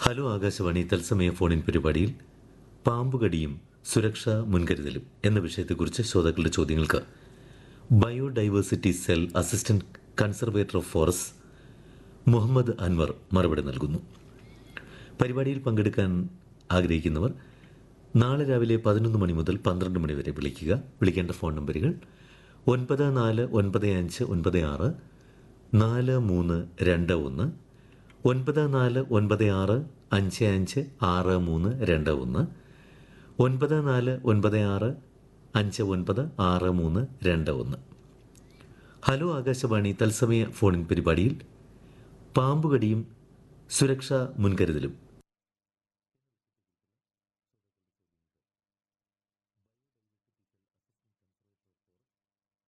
hello Akashvani തത്സമയ ഫോണിൻ പരിപാടിയിൽ പാമ്പുകടിയും സുരക്ഷാ മുൻകരുതലും എന്ന വിഷയത്തെക്കുറിച്ച് ശ്രോതാക്കളുടെ ചോദ്യങ്ങൾക്ക് biodiversity cell assistant conservator of forest Muhammad Anwar മറുപടി നൽകുന്നു പരിപാടിയിൽ പങ്കെടുക്കാൻ ആഗ്രഹിക്കുന്നവർ നാളെ രാവിലെ പതിനൊന്ന് മണി മുതൽ പന്ത്രണ്ട് മണി വരെ വിളിക്കുക വിളിക്കേണ്ട ഫോൺ നമ്പറുകൾ ഒൻപത് നാല് ഒൻപത് അഞ്ച് ഒൻപത് ആറ് നാല് മൂന്ന് രണ്ട് ഒന്ന് ഒൻപത് നാല് ഒൻപത് ആറ് അഞ്ച് അഞ്ച് ആറ് മൂന്ന് രണ്ട് ഒന്ന് ഒൻപത് നാല് ഒൻപത് ആറ് അഞ്ച് ഒൻപത് ആറ് മൂന്ന് രണ്ട് ഒന്ന് ഹലോ ആകാശവാണി തത്സമയ ഫോണിൻ പരിപാടിയിൽ പാമ്പുകടിയും സുരക്ഷാ മുൻകരുതലും